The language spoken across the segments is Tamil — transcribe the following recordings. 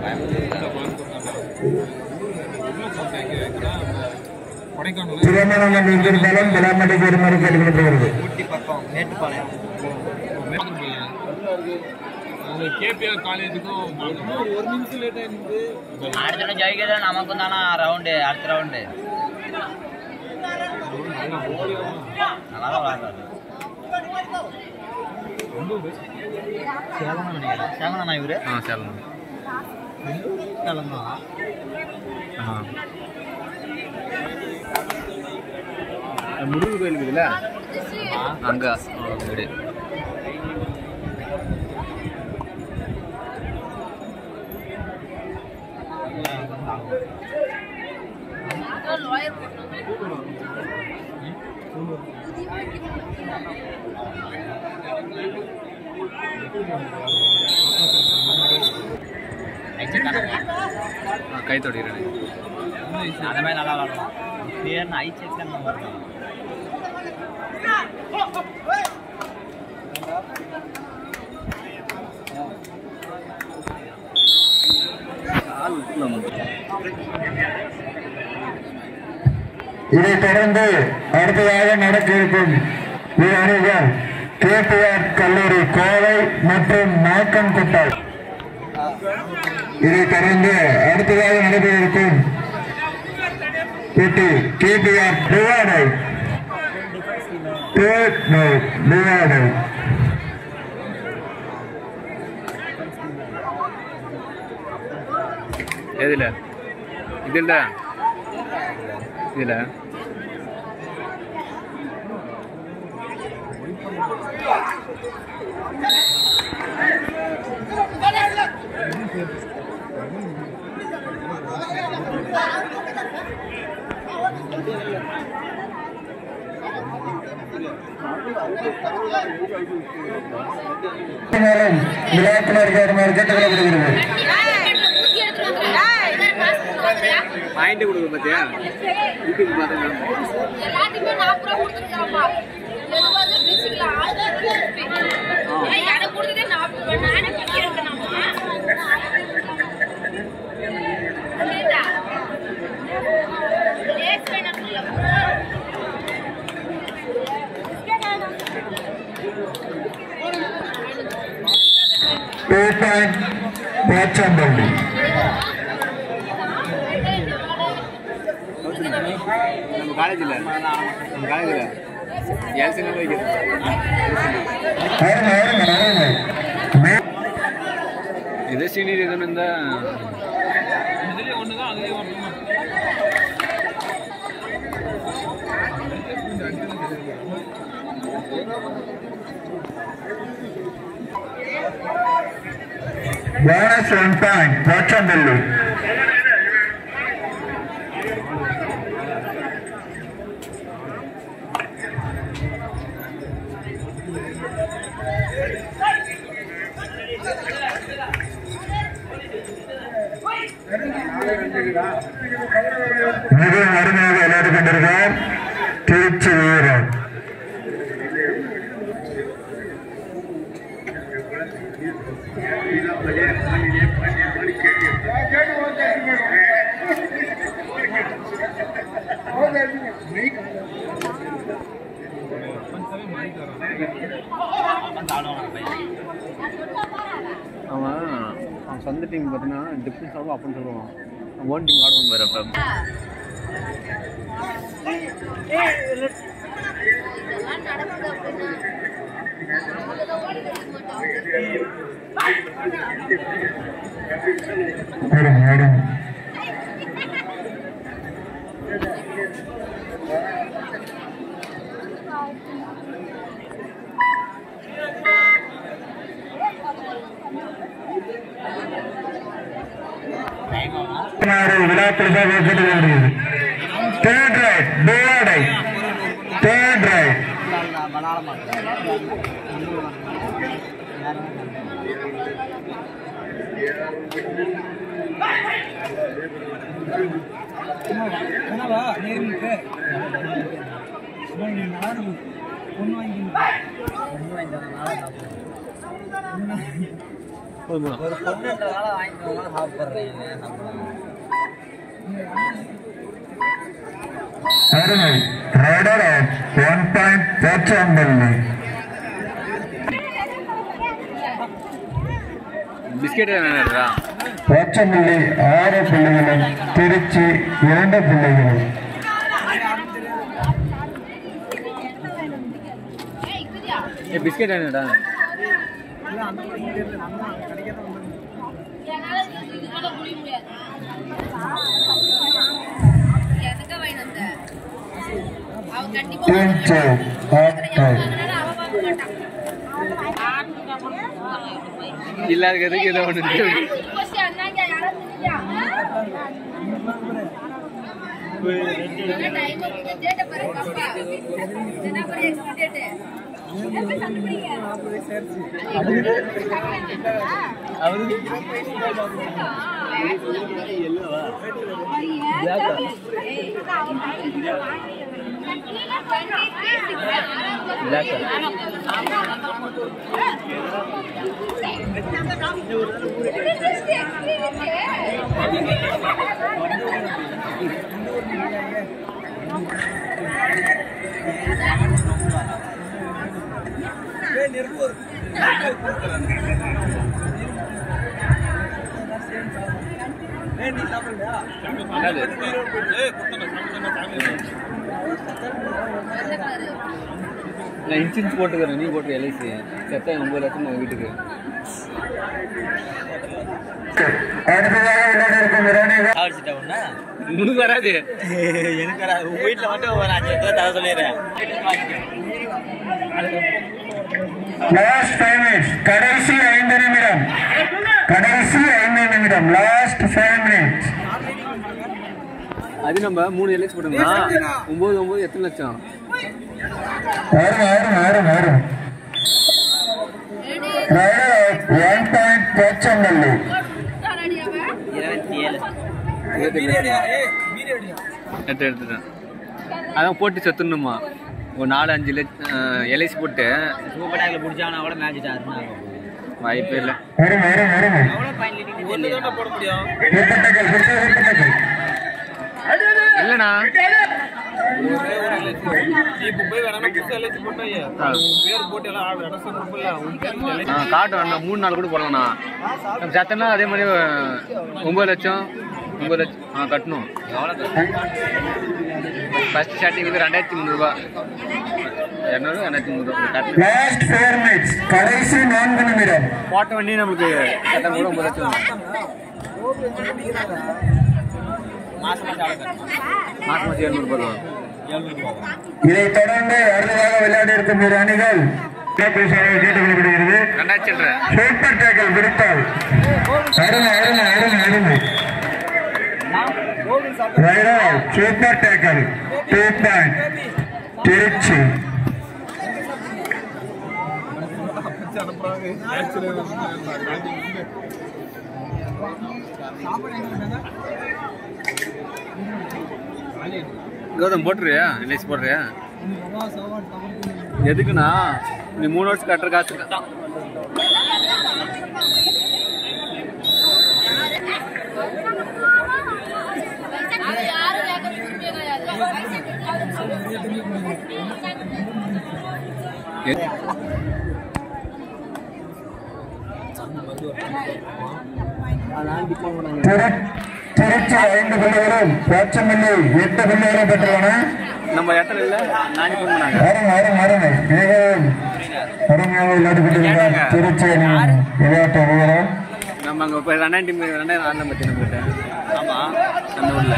கொடைக்கானல் திருமணம் நின்றிருந்தாலும் விளாமட்டி பெருமாறு கேட்டுக்கொள்ளப்படுகிறது ஊட்டி பக்கம் மேட்டுப்பாளையம் அது கேபிஆர் காலேஜுக்கும் ஒரு நிமிஷம் லேட் ஆயிருந்து அடுத்த ஜெயிக்கிறது நமக்கும் தானே ரவுண்டு அடுத்த ரவுண்டு நல்லா தான் விளாடுறாரு சேலம் நினைக்கிறேன் சேலம் இவரு ஆ சேலம் சேலம் தான் ஆ முருகன் கோயில் இருக்குதுல்ல அங்க ஆ, வீடு ஆ, கை தொடுகிறேன் அந்த மாதிரி நல்லா விளாடுவான் பேர் ஐ செக் இதைத் தொடர்ந்து அடுத்ததாக நடக்க இருக்கும் இரு அணிகள் கேபிஆர் கல்லூரி கோவை மற்றும் நாக்கன்குட்டை இதைத் தொடர்ந்து அடுத்ததாக நடைபெற இருக்கும் போட்டி கேபிஆர் டிவாடை தேர்ட் நைட் டிவாடை எதுல இதுல இதுல நேரம் விளையாட்டுனர் கேட்குமாறு கேட்டுக்கொள்ளப்படுகிறது பாயிண்ட் கொடுக்க பார்த்தியா யூடியூப் பார்த்தேன் எல்லாத்தையுமே நாற்பது ரூபா கொடுத்துருக்காப்பா எனக்கு வந்து பேசிக்கலாம் ஆளுதான் எனக்கு கொடுத்ததே நாற்பது ரூபா நானே பண்ணியிருக்கேனாமா புரியுதா லேஸ் வேணும் டூ பாயிண்ட் போச்சம்பள்ளி நம்ம காலேஜில் நம்ம காலேஜில் எல்சி நல்ல வைக்கிறது அருமை அருமை அருமை மே- இதே சீனியர் எதுன்னு இருந்தால் இதுலயே ஒன்று தான் அதுலயே ஒன்று தான் போனஸ் ஒன் பாயிண்ட் போச்சம்பள்ளி மிகவும் அருமையாக விளையாடிக் கொண்டிருக்கிறார் திருச்சி வீரர் அவன் அவன் சொந்த டீம் பார்த்தீங்கன்னா டிஃப்ரென்ஸ் ஆகும் அப்படின்னு சொல்லுவான் ஓன் டீம் ஆடுவான் பாரு அப்போ இதெல்லாம் நடக்குது அப்படின்னா அருமை அருமை பதினாறு விழாக்களுக்காக கேட்டுக்கொள்கிறது தேர்ட் ரைட் டூவாடை தேர்ட் ரைட் விளாட மாட்டேன் பொண்ணு வாங்கி போதுமா ஒரு பொண்ணுன்றதால வாங்கிக்கிறவங்க சாப்பிட்றீங்க அருமை rider one point Pochampalli biscuit வேணும்டா போச்சம்பள்ளி ஆறு புள்ளிகளும் திருச்சி இரண்டு புள்ளிகளும் ஏய் இதுயா ஏ பிஸ்கெட் வேணும்டா என்னால இது இது மேல முடிய முடியாது எதுக்கு வாங்கி வந்த அவ கண்டிப்பா டீம் டூ ஹாட் டை அதனால அவ பார்க்க மாட்டான் இல்லாததுக்கு ஏதோ ஒன்று ஃபர்ஸ்ட் அண்ணாங்க யாரும் தெரியா டைம் வந்து டேட் பாருங்க அப்பா என்ன பாரு எக்ஸ்ட்ரா டேட் எப்படி கண்டுபிடிங்க நான் இன்சூரன்ஸ் போட்டுக்கிறேன் நீ போட்டு எல்ஐசி செத்தா ஒம்பது லட்சம் உங்கள் வீட்டுக்கு அடுத்ததாக விளையாட இருக்கும் இரணிகள் அடிச்சுட்டா ஒண்ணா உனக்கு வராது எனக்கு வராது. உங்க வீட்டுல மட்டும் ஒரு அஞ்சு பேர் தர சொல்லிடுறேன் லாஸ்ட் ஃபைவ் மினிட்ஸ் கடைசி ஐந்து நிமிடம் கடைசி ஐந்து நிமிடம் லாஸ்ட் ஃபைவ் மினிட்ஸ் அது நம்ம மூணு எல்ஐசி போட்டோம்னா ஒம்பது ஒம்பது எத்தனை லட்சம் வரும் வரும் வரும் வரும் ஒன் பாயிண்ட் போச்சம்பள்ளி இருபத்தி ஏழு எடுத்து எடுத்துட்டேன் அதான் போட்டு செத்துணுமா ஒரு நாலு அஞ்சு லட்சம் எல்ஐசி போட்டு சூப்பர் டேக்ல பிடிச்சாங்கன்னா கூட மேட்ச் ஆடுனா வாய்ப்பே இல்லை வரும் வரும் வரும் எவ்வளவு பாயிண்ட் லீடிங் போட முடியும் விப்பட்டக்கல் விட்டு விப்பட்டக்கல் இல்லைண்ணா இப்போ போய் வேணா புதுசா எல்ஐசி போட்டாயே ஆ. பேர் போட்டு எல்லாம் ஆடு இடம் சொல்றப்பல உன் பேர் ஆ காட்டு வேணாம் மூணு நாள் கூட போடலாம்ண்ணா நம்ம சத்தனா அதே மாதிரி ஒம்பது லட்சம் ஒம்பது லட்சம் ஆ கட்டணும் ஃபர்ஸ்ட் ஸ்டார்டிங் வந்து ரெண்டாயிரத்தி முந்நூறுபா இரநூறு ரெண்டாயிரத்தி முந்நூறுபா கட்டணும் லாஸ்ட் ஃபோர் மினிட்ஸ் கடைசி நான்கு நிமிடம் போட்ட வண்டி நமக்கு கட்டணம் கூட ஒம்பது லட்சம் மாசம் மாசம் ஆளுங்க மாதம் மாதம் எழுநூறுபா தான் இதை தொடர்ந்து அடுத்ததாக விளையாடி இருக்கும் இரு அணிகள் கேட்டுக்கொள்ளப்படுகிறது ரெண்டாயிரத்தி சில்லற சூப்பர் டேக்கல் பிடித்தால் அருமை அருமை அருமை அருமை raider super tackle two point Trichy Gautham போட்டுறியா எல்ஐசி போடுறியா எதுக்குண்ணா நீ மூணு வருஷம் கட்டுற காசு யாரும் கேட்க முடியாது திரு- திருச்சி ஐந்து புள்ளிகளும் போச்சமில்லி எட்டு புள்ளிகளும் பெற்றுள்ளன நம்ம இடத்துல இல்லை நானே ஃபோன் பண்ணாங்க அருமை அருமை அருமை மிகவும் அருமையாக விளையாடி கொண்டிருக்கிறார் திருச்சி அணி விளையாட்டு வீரர் நம்ம அங்கே இப்போ ரெண்டாயிரத்தி மூணு ரெண்டாயிரம் ஆறு நம்பர் நம்மகிட்ட ஆமாம் அந்த ஊரில்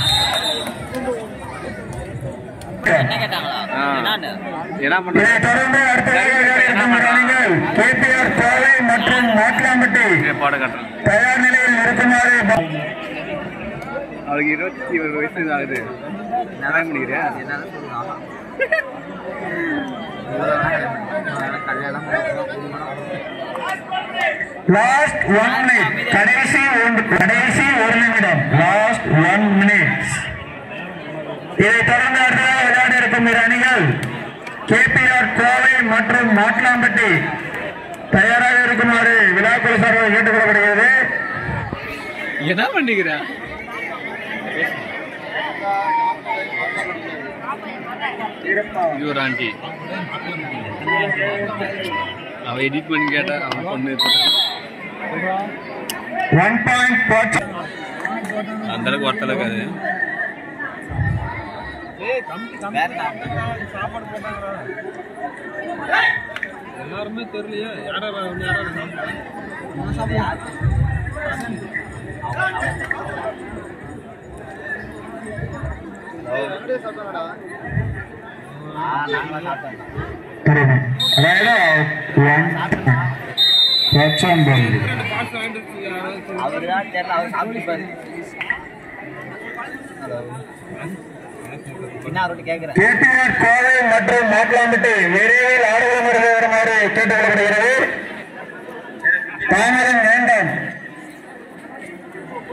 என்ன கேட்டாங்களா ஆ என்னன்னு என்ன பண்ணுறது இதை தொடர்ந்து அடுத்ததாக விளையாடி இருக்கும் இரு அணிகள் கேபிஆர் கோவை மற்றும் மாட்லாம்பட்டி பாட காட்டுறேன் தயார் நிலையில் இருக்குமாறு அவளுக்கு இருபத்தி ஒரு வயசு தான் ஆகுது நான் பண்ணிக்கிறியா என்னதான் சொல்லுவாங்க கல்யாணம் லாஸ்ட் ஒன் மினிட் கடைசி ஒன்று கடைசி ஒரு நிமிடம் லாஸ்ட் ஒன் மினிட் இதை தொடர்ந்து அடுத்ததாக விளையாடி இருக்கும் இரு அணிகள் கேபிஆர் கோவை மற்றும் மாட்லாம்பட்டி தயாராக இருக்குமாறு விழாக்குழு சார்பாக கேட்டுக்கொள்ளப்படுகிறது என்ன பண்ணிக்கிற இது ஒரு ஆண்டி அவ எடிட் பண்ணி கேட்டா அவன் பொண்ணு ஒன் பாயிண்ட் அந்த அளவுக்கு ஒருத்தல இருக்காது எல்லாருமே தெரியலையே யாரா யாரா அதாவது ஒன் லட்சம் பந்து காசு வாங்கிட்டு யாராவது அவரு தான் தெரியல அவர் சாப்பிட்டுப்பாரு என்ன அவர்கிட்ட கேட்குறேன் கேபிஆர் கோவை மற்றும் மாப்பிளாம்பட்டி விரைவில் ஆடுகளம் வருமாறு கேட்டுக்கொள்ளப்படுகிறது தாமரம் வேண்டாம்